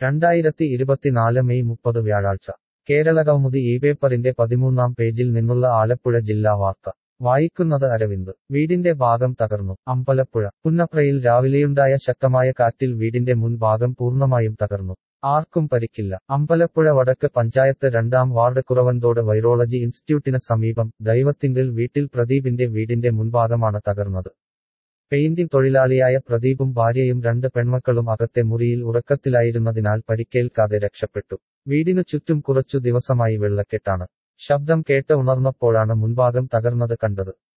രണ്ടായിരത്തി ഇരുപത്തിനാല് മെയ് മുപ്പത് വ്യാഴാഴ്ച കേരളകൗമുദി ഈ പേപ്പറിന്റെ പതിമൂന്നാം പേജിൽ നിന്നുള്ള ആലപ്പുഴ ജില്ലാ വാർത്ത വായിക്കുന്നത് അരവിന്ദ് വീടിന്റെ ഭാഗം തകർന്നു അമ്പലപ്പുഴ പുന്നപ്രയിൽ രാവിലെയുണ്ടായ ശക്തമായ കാറ്റിൽ വീടിന്റെ മുൻഭാഗം പൂർണ്ണമായും തകർന്നു ആർക്കും പരിക്കില്ല അമ്പലപ്പുഴ വടക്ക് പഞ്ചായത്ത് രണ്ടാം വാർഡ് കുറവന്തോട് വൈറോളജി ഇൻസ്റ്റിറ്റ്യൂട്ടിന് സമീപം ദൈവത്തിങ്കൽ വീട്ടിൽ പ്രദീപിന്റെ വീടിന്റെ മുൻഭാഗമാണ് തകർന്നത് പെയിന്റിംഗ് തൊഴിലാളിയായ പ്രദീപും ഭാര്യയും രണ്ട് പെൺമക്കളും അകത്തെ മുറിയിൽ ഉറക്കത്തിലായിരുന്നതിനാൽ പരിക്കേൽക്കാതെ രക്ഷപ്പെട്ടു വീടിനു ചുറ്റും കുറച്ചു ദിവസമായി വെള്ളക്കെട്ടാണ് ശബ്ദം കേട്ട് ഉണർന്നപ്പോഴാണ് മുൻഭാഗം തകർന്നത് കണ്ടത്